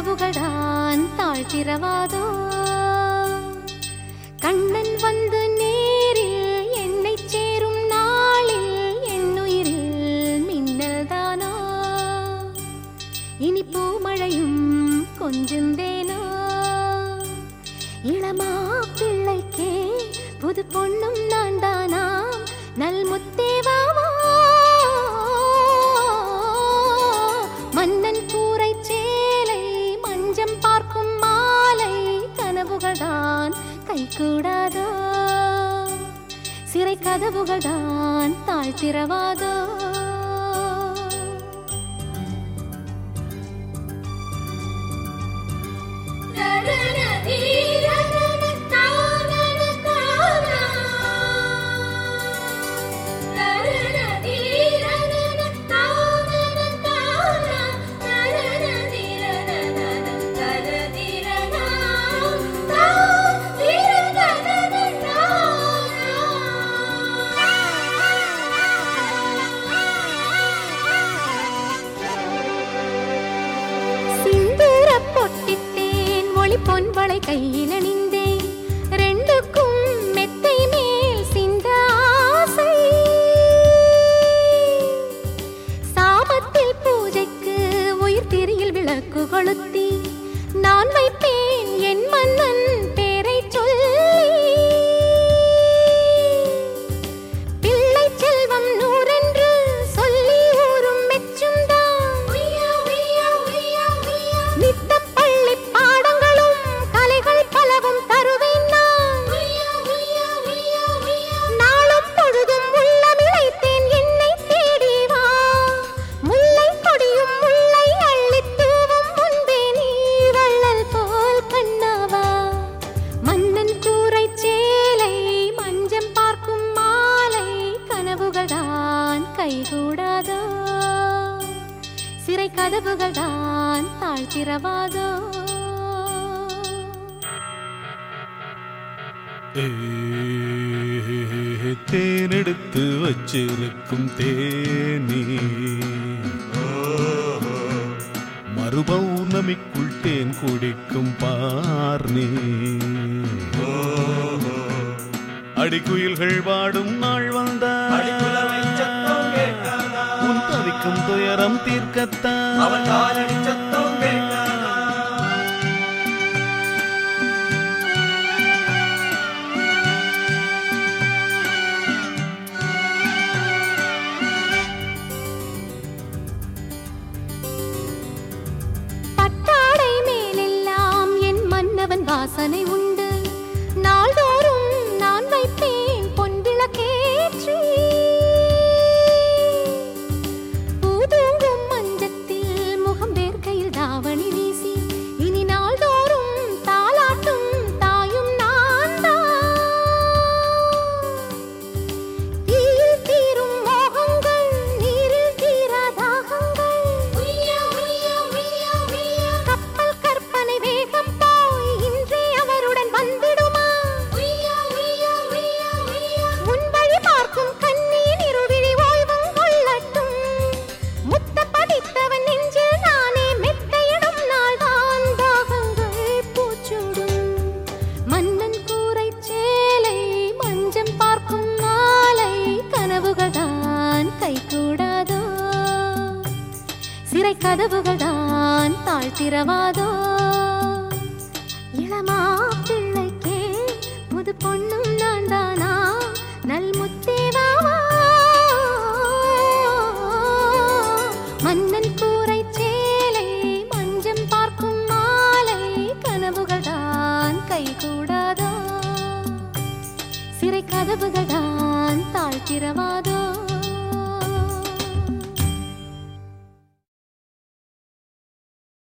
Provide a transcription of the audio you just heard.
கதவுகள் தான் தாழ்த்திரவாதோ கண்ணன் வந்து நேரில் என்னை சேரும் நாளில் என்னுயிரில் மின்னல் தானோ இனி பூமழையும் கொஞ்சந்தேனோ இளமா பிள்ளைக்கே புது பொண்ணும் நான் தானா நல் முத்தேவாவா மன்னன் கூரை சேலை மஞ்சம் பார்க்கும் மாலை கனவுகள் தான் கைகூடாதோ சிறை கதவுகள் தான் தாழ்த்திரவாதோ சிந்தூர பொட்டிட்டேன் ஒளி பொன்வளை கையில் அணிந்தேன் ரெண்டுக்கும் மெத்தை மேல் சிந்த ஆசை சாபத்தில் பூஜைக்கு உயிர் திரியில் விளக்கு கொளுத்தி நான் வைப்பேன் என் மன்னன் பேரை சொல்லி பிள்ளை செல்வம் நூறென்று சொல்லி ஊரும் மெச்சும் நித்தம் பள்ளி பாடங்களும் கலைகள் பலவும் தருவேன் நான் நாளும் பொழுதும் உள்ளமிழைத்தேன் என்னை தேடி வா முல்லை கொடியும் முல்லை அள்ளித் தூவும் முன்பே நீ வள்ளல் போல் கண்ணாவா மன்னன் கூரை சேலை மஞ்சம் பார்க்கும் மாலை கனவுகள் தான் கைகூடாதோ சிறை கதவுகள் தான் தாழ்த்திரவாதோ ஏ, தேனெடுத்து வச்சிருக்கும் தேனி மறுபௌர்ணமிக்குள் தேன் குடிக்கும் பார்னி அடிக்குயில்கள் வாடும் நாள் வந்த உன் தவிக்கும் துயரம் தீர்க்கத்தான் பட்டாடை மேலெல்லாம் என் மன்னவன் வாசனை உண்டு நாள்தோறும் நான் வைப்பேன் பொன் விளக்கேற்றி பூதூங்கும் மஞ்சத்தில் முகம் வேர்க்கையில் தாவணி வீசி இனி நாள்தோறும் தாலாட்டும் தாயும் நான் தீயில் தீரும் மோகங்கள் நீரில் தீரா தாகங்கள் கப்பல் கற்பனை வேகம் போய் இன்றே அவருடன் வந்திடுமா உன் வழி பார்க்கும் கண்ணீர் இருவிழி ஓய்வும் கொள்ளட்டும் முத்த படித்தவன் நெஞ்சில் நானே மெத்தையிடும் நாள்தான் தாகங்கள் பூச்சூடும் மன்னன் கூரை சேலை மஞ்சம் பார்க்கும் மாலை கனவுகள் தான் கைகூடாதோ சிறை கதவுகள் தான் தாழ்த்திரவாதோ